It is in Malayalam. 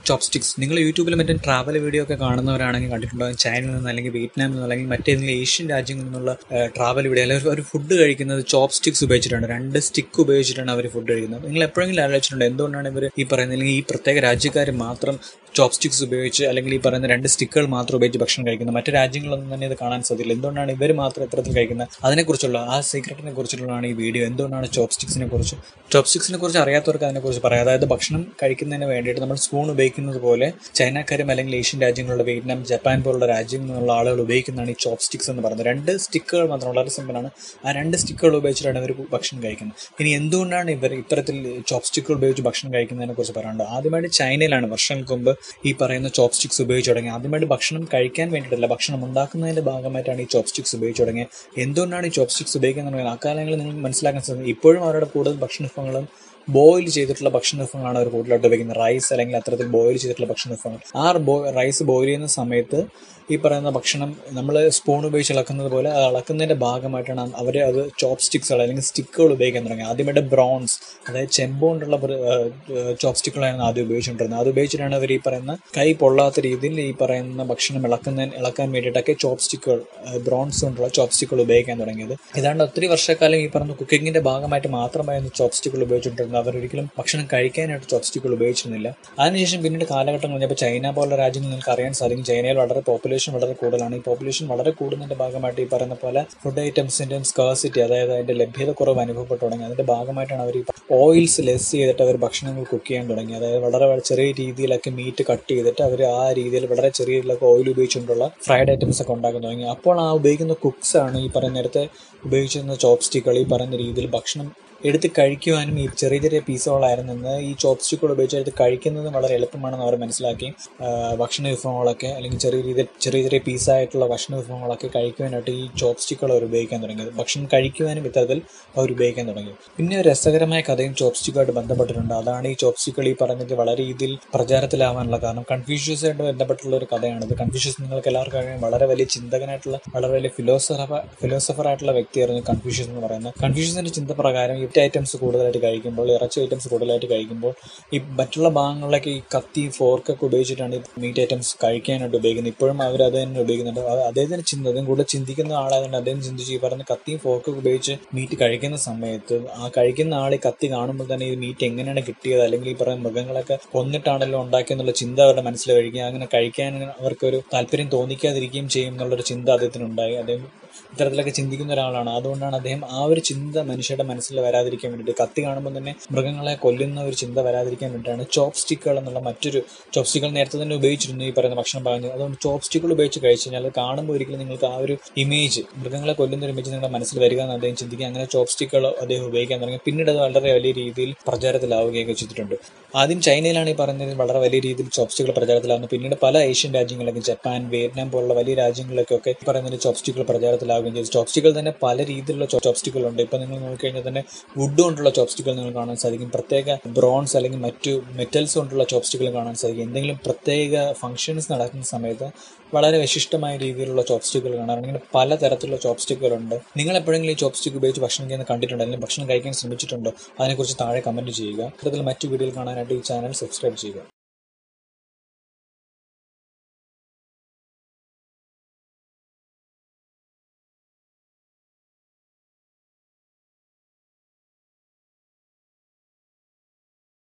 ചോപ്സ്റ്റിക്സ് നിങ്ങൾ യൂട്യൂബിൽ മറ്റേ ട്രാവൽ വീഡിയോ ഒക്കെ കാണുന്നവരാണെങ്കിൽ കണ്ടിട്ടുണ്ടാകും ചൈനയിൽ നിന്ന് അല്ലെങ്കിൽ വിയറ്റ്നാമിൽ നിന്ന് അല്ലെങ്കിൽ മറ്റേതെങ്കിലും ഏഷ്യൻ രാജ്യങ്ങളിൽ നിന്നുള്ള ട്രാവൽ വീഡിയോ അല്ലെങ്കിൽ അവർ ഫുഡ് കഴിക്കുന്നത് ചോപ്സ്റ്റിക്സ് ഉപയോഗിച്ചിട്ടാണ് രണ്ട് സ്റ്റിക്ക് ഉപയോഗിച്ചിട്ടാണ് അവർ ഫുഡ് കഴിക്കുന്നത് നിങ്ങൾ എപ്പോഴെങ്കിലും ആലോചിച്ചിട്ടുണ്ടോ എന്തുകൊണ്ടാണ് ഇവർ ഈ പറയുന്ന അല്ലെങ്കിൽ ഈ പ്രത്യേക രാജ്യക്കാർ മാത്രം ചോപ്സ്റ്റിക്സ് ഉപയോഗിച്ച് അല്ലെങ്കിൽ ഈ പറയുന്ന രണ്ട് സ്റ്റിക്കുകൾ മാത്രം ഉപയോഗിച്ച് ഭക്ഷണം കഴിക്കുന്നത് മറ്റു രാജ്യങ്ങളൊന്നും തന്നെ ഇത് കാണാൻ സാധ്യല്ല എന്തുകൊണ്ടാണ് ഇവർ മാത്രം ഇത്തരത്തിൽ കഴിക്കുന്നത് അതിനെക്കുറിച്ചുള്ള ആ സീക്രട്ടിനെ കുറിച്ചുള്ളതാണ് ഈ വീഡിയോ എന്തുകൊണ്ടാണ് ചോപ്സ്റ്റിക്സിനെ കുറിച്ച് ചോപ്സ്റ്റിക്സിനെ കുറിച്ച് അറിയാത്തവർക്ക് അതിനെക്കുറിച്ച് പറയാം അതായത് ഭക്ഷണം കഴിക്കുന്നതിന് വേണ്ടിയിട്ട് നമ്മൾ സ്പൂൺ ഉപയോഗിക്കുന്നത് പോലെ ചൈനക്കാരും അല്ലെങ്കിൽ ഏഷ്യൻ രാജ്യങ്ങളുടെ വിയറ്റ്നാം ജപ്പാൻ പോലുള്ള രാജ്യങ്ങളിൽ നിന്നുള്ള ആളുകൾ ഉപയോഗിക്കുന്നതാണ് ഈ ചോപ്സ്റ്റിക്സ് എന്ന് പറയുന്നത് രണ്ട് സ്റ്റിക്കുകൾ മാത്രം വളരെ സിമ്പിളാണ് ആ രണ്ട് സ്റ്റിക്കുകൾ ഉപയോഗിച്ചിട്ടാണ് ഇവർ ഭക്ഷണം കഴിക്കുന്നത് ഇനി എന്തുകൊണ്ടാണ് ഇവർ ഇത്തരത്തിൽ ചോപ്സ്റ്റിക്കുകൾ ഉപയോഗിച്ച് ഭക്ഷണം കഴിക്കുന്നതിനെ കുറിച്ച് പറയാനുണ്ട് ആദ്യമായിട്ട് ചൈനയിലാണ് വർഷങ്ങൾക്ക് മുമ്പ് ഈ പറയുന്ന ചോപ്സ്റ്റിക്സ് ഉപയോഗിച്ച് തുടങ്ങി ആദ്യമായിട്ട് ഭക്ഷണം കഴിക്കാൻ വേണ്ടിയിട്ടല്ല ഭക്ഷണം ഉണ്ടാക്കുന്നതിന്റെ ഭാഗമായിട്ടാണ് ഈ ചോപ്സ്റ്റിക്സ് ഉപയോഗിച്ച് തുടങ്ങിയത് എന്തുകൊണ്ടാണ് ഈ ചോപ്സ്റ്റിക്സ് ഉപയോഗിക്കുന്നത് ആ കാലങ്ങളിൽ നിങ്ങൾക്ക് മനസ്സിലാക്കാൻ സാധിക്കും ഇപ്പോഴും അവരുടെ കൂടുതൽ ഭക്ഷണ വിഭവങ്ങളും ബോയിൽ ചെയ്തിട്ടുള്ള ഭക്ഷണ വിഭവങ്ങളാണ് അവർ കൂടുതലായിട്ട് ഉപയോഗിക്കുന്നത് റൈസ് അല്ലെങ്കിൽ അത്തരത്തിൽ ബോയിൽ ചെയ്തിട്ടുള്ള ഭക്ഷണ വിഭവങ്ങൾ ആ ബോ റൈസ് ബോയിൽ ചെയ്യുന്ന സമയത്ത് ഈ പറയുന്ന ഭക്ഷണം നമ്മൾ സ്പൂൺ ഉപയോഗിച്ച് ഇളക്കുന്നത് പോലെ അത് ഇളക്കുന്നതിന്റെ ഭാഗമായിട്ടാണ് അവർ അത് ചോപ്പ് സ്റ്റിക്സുകൾ അല്ലെങ്കിൽ സ്റ്റിക്കുകൾ ഉപയോഗിക്കാൻ തുടങ്ങി ആദ്യമായിട്ട് ബ്രോൺസ് അതായത് ചെമ്പ് കൊണ്ടുള്ള ചോപ്സ്റ്റിക്കുകളാണ് ആദ്യം ഉപയോഗിച്ചുകൊണ്ടിരുന്നത് അത് ഉപയോഗിച്ചിട്ടാണ് അവർ ഈ പറയുന്ന കൈ പൊള്ളാത്ത രീതിയിൽ ഈ പറയുന്ന ഭക്ഷണം ഇളക്കുന്നതിന് ഇളക്കാൻ വേണ്ടിയിട്ടൊക്കെ ചോപ്സ്റ്റിക്കുകൾ ബ്രോൺസ് കൊണ്ടുള്ള ചോപ്സ്റ്റിക്കുകൾ ഉപയോഗിക്കാൻ തുടങ്ങിയത് ഏതാണ്ട് ഒത്തിരി വർഷക്കാലം ഈ പറയുന്ന കുക്കിങ്ങിന്റെ ഭാഗമായിട്ട് മാത്രമായിരുന്നു ചോപ്സ്റ്റിക്കുകൾ ഉപയോഗിച്ചുകൊണ്ടിരുന്നത് അവരൊരിക്കലും ഭക്ഷണം കഴിക്കാനായിട്ട് ചോപ്സ്റ്റിക്കുകൾ ഉപയോഗിച്ചിരുന്നില്ല അതിനുശേഷം പിന്നീട് കാലഘട്ടം കഴിഞ്ഞപ്പോൾ ചൈന പോലുള്ള രാജ്യങ്ങൾ നിങ്ങൾക്ക് അറിയാൻ സാധിക്കും ചൈനയിൽ വളരെ പോപ്പുലേഷൻ വളരെ കൂടുതലാണ് ഈ പോപ്പുലേഷൻ വളരെ കൂടുന്നതിന്റെ ഭാഗമായിട്ട് ഈ പറയുന്ന പോലെ ഫുഡ് ഐറ്റംസിന്റെയും സ്കാസിറ്റി അതായത് അതിന്റെ ലഭ്യത കുറവ് അനുഭവപ്പെട്ടു തുടങ്ങി അതിന്റെ ഭാഗമായിട്ടാണ് അവർ ഈ ഓയിൽസ് ലെസ് ചെയ്തിട്ട് അവർ ഭക്ഷണങ്ങൾ കുക്ക് ചെയ്യാൻ തുടങ്ങി അതായത് വളരെ വളരെ ചെറിയ രീതിയിലൊക്കെ മീറ്റ് കട്ട് ചെയ്തിട്ട് അവർ ആ രീതിയിൽ വളരെ ചെറിയ രീതിയിലൊക്കെ ഓയിൽ ഉപയോഗിച്ചുകൊണ്ടുള്ള ഫ്രൈഡ് ഐറ്റംസ് ഒക്കെ ഉണ്ടാക്കാൻ തുടങ്ങി അപ്പോൾ ആ ഉപയോഗിക്കുന്ന കുക്സ് ആണ് ഈ പറയുന്ന നേരത്തെ ഉപയോഗിച്ചിരുന്ന ചോപ്സ്റ്റിക്കുകൾ ഈ പറയുന്ന രീതിയിൽ ഭക്ഷണം എടുത്ത് കഴിക്കുവാനും ഈ ചെറിയ ചെറിയ പീസുകളായിരുന്നു ഈ ചോപ്സ്റ്റിക്കുകൾ ഉപയോഗിച്ച് എടുത്ത് കഴിക്കുന്നതും വളരെ എളുപ്പമാണെന്ന് അവർ മനസ്സിലാക്കി ഭക്ഷണ വിഭവങ്ങളൊക്കെ അല്ലെങ്കിൽ ചെറിയ രീതിയിൽ ചെറിയ ചെറിയ പീസായിട്ടുള്ള ഭക്ഷണ വിഭവങ്ങളൊക്കെ കഴിക്കുവാനായിട്ട് ഈ ചോപ്സ്റ്റിക്കുകൾ അവർ ഉപയോഗിക്കാൻ തുടങ്ങിയത് ഭക്ഷണം കഴിക്കുവാനും ഇത്തരത്തിൽ അവർ ഉപയോഗിക്കാൻ തുടങ്ങി പിന്നെ ഒരു രസകരമായ കഥയും ചോപ്സ്റ്റിക്കുമായിട്ട് ബന്ധപ്പെട്ടിട്ടുണ്ട് അതാണ് ഈ ചോപ്സ്റ്റിക്കുകൾ ഈ പറഞ്ഞത് വളരെ രീതിയിൽ പ്രചാരത്തിലാവാനുള്ള കാരണം കൺഫ്യൂഷ്യസായിട്ട് ബന്ധപ്പെട്ടുള്ള ഒരു കഥയാണിത് കൺഫ്യൂഷ്യസ് നിങ്ങൾക്ക് എല്ലാവർക്കും അറിയാം വളരെ വലിയ ചിന്തകനായിട്ടുള്ള വളരെ വലിയ ഫിലോസഫർ ഫിലോസഫർ ആയിട്ടുള്ള വ്യക്തിയായിരുന്നു കൺഫ്യൂഷ്യസ് എന്ന് പറയുന്നത് കൺഫ്യൂഷ്യസിന്റെ ചിന്ത പ്രകാരം മീറ്റ് ഐറ്റംസ് കൂടുതലായിട്ട് കഴിക്കുമ്പോൾ ഇറച്ചി ഐറ്റംസ് കൂടുതലായിട്ട് കഴിക്കുമ്പോൾ ഈ മറ്റുള്ള ഭാഗങ്ങളിലൊക്കെ ഈ കത്തി ഫോർക്കൊക്കെ ഉപയോഗിച്ചിട്ടാണ് ഈ മീറ്റ് ഐറ്റംസ് കഴിക്കാനായിട്ട് ഉപയോഗിക്കുന്നത് ഇപ്പോഴും അവർ അത് തന്നെ ഉപയോഗിക്കുന്നുണ്ട് അത് അദ്ദേഹത്തിന് ചിന്ത അദ്ദേഹം കൂടുതൽ ചിന്തിക്കുന്ന ആളായതുകൊണ്ട് അദ്ദേഹം ചിന്തിച്ച് ഈ പറഞ്ഞ കത്തിയും ഫോർക്കൊക്കെ ഉപയോഗിച്ച് മീറ്റ് കഴിക്കുന്ന സമയത്ത് ആ കഴിക്കുന്ന ആൾ ഈ കത്തി കാണുമ്പോൾ തന്നെ ഈ മീറ്റ് എങ്ങനെയാണ് കിട്ടിയത് അല്ലെങ്കിൽ ഈ പറയുന്ന മൃഗങ്ങളൊക്കെ കൊന്നിട്ടാണല്ലോ ഉണ്ടാക്കിയെന്നുള്ള ചിന്ത അവരുടെ മനസ്സിൽ കഴിക്കുക അങ്ങനെ കഴിക്കാൻ അവർക്കൊരു താല്പര്യം തോന്നിക്കാതിരിക്കുകയും ചെയ്യും എന്നുള്ളൊരു ചിന്ത അദ്ദേഹത്തിനുണ്ടായി അദ്ദേഹം ഇത്തരത്തിലൊക്കെ ചിന്തിക്കുന്ന ഒരാളാണ് അതുകൊണ്ടാണ് അദ്ദേഹം ആ ഒരു ചിന്ത മനുഷ്യരുടെ മനസ്സിൽ വരാതിരിക്കാൻ വേണ്ടിയിട്ട് കത്തി കാണുമ്പോൾ തന്നെ മൃഗങ്ങളെ കൊല്ലുന്ന ഒരു ചിന്ത വരാതിരിക്കാൻ വേണ്ടിയിട്ടാണ് ചോപ്പ് സ്റ്റിക്കുകൾ എന്നുള്ള മറ്റൊരു ചോപ്പ് സ്റ്റിക്കുകൾ നേരത്തെ തന്നെ ഉപയോഗിച്ചിരുന്നു ഈ പറയുന്ന ഭക്ഷണം പറയുന്നത് അതുകൊണ്ട് ചോപ്പ് സ്റ്റിക്കുകൾ ഉപയോഗിച്ച് കഴിച്ചു കഴിഞ്ഞാൽ അത് കാണുമ്പോൾ ഒരിക്കലും നിങ്ങൾക്ക് ആ ഒരു ഇമേജ് മൃഗങ്ങളെ കൊല്ലുന്ന ഒരു ഇമേജ് നിങ്ങളുടെ മനസ്സിൽ വരിക എന്ന് അദ്ദേഹം ചിന്തിക്കുക അങ്ങനെ ചോപ്പ് സ്റ്റിക്കുകൾ അദ്ദേഹം ഉപയോഗിക്കാൻ തുടങ്ങി പിന്നീട് അത് വളരെ വലിയ രീതിയിൽ പ്രചാരത്തിലാവുകയൊക്കെ ചെയ്തിട്ടുണ്ട് ആദ്യം ചൈനയിലാണ് ഈ പറയുന്നത് വളരെ വലിയ രീതിയിൽ ചോപ്സ്റ്റിക്കുകൾ പ്രചാരത്തിലാവുന്നത് പിന്നീട് പല ഏഷ്യൻ രാജ്യങ്ങളിലൊക്കെ ജപ്പാൻ വിയറ്റ്നാം പോലുള്ള വലിയ രാജ്യങ്ങളിലൊക്കെ ഈ പറയുന്ന ചോപ്സ്റ്റിക്കുകൾ പ്രചാരത്തിലാവുകയും ചെയ്തു ചോപ്സ്റ്റിക്കുകൾ തന്നെ പല രീതിയിലുള്ള ചോപ്സ്റ്റിക്കുകൾ ഉണ്ട് ഇപ്പൊ നിങ്ങൾ നോക്കിക്കഴിഞ്ഞാൽ തന്നെ വുഡ് കൊണ്ടുള്ള ചോപ്സ്റ്റിക്കുകൾ നിങ്ങൾ കാണാൻ സാധിക്കും പ്രത്യേക ബ്രോൺസ് അല്ലെങ്കിൽ മറ്റു മെറ്റൽസ് കൊണ്ടുള്ള ചോപ്സ്റ്റിക്കുകൾ കാണാൻ സാധിക്കും എന്തെങ്കിലും പ്രത്യേക ഫംഗ്ഷൻസ് നടക്കുന്ന സമയത്ത് വളരെ വിശിഷ്ടമായ രീതിയിലുള്ള ചോപ്സ്റ്റിക്കുകൾ കാണാറുണ്ട് ഇങ്ങനെ പല തരത്തിലുള്ള ചോപ്സ്റ്റിക്കുകളുണ്ട് നിങ്ങൾ എപ്പോഴെങ്കിലും ഈ ചോപ്സ്റ്റിക്ക് ഉപയോഗിച്ച് ഭക്ഷണം ചെയ്യുന്ന കണ്ടിട്ടുണ്ടോ അല്ലെങ്കിൽ ഭക്ഷണം കഴിക്കാൻ ശ്രമിച്ചിട്ടുണ്ടോ അതിനെക്കുറിച്ച് താഴെ കമന്റ് ചെയ്യുക ഇത്തരത്തിൽ മറ്റു വീഡിയോകൾ കാണാനായിട്ട് ഈ ചാനൽ സബ്സ്ക്രൈബ് ചെയ്യുക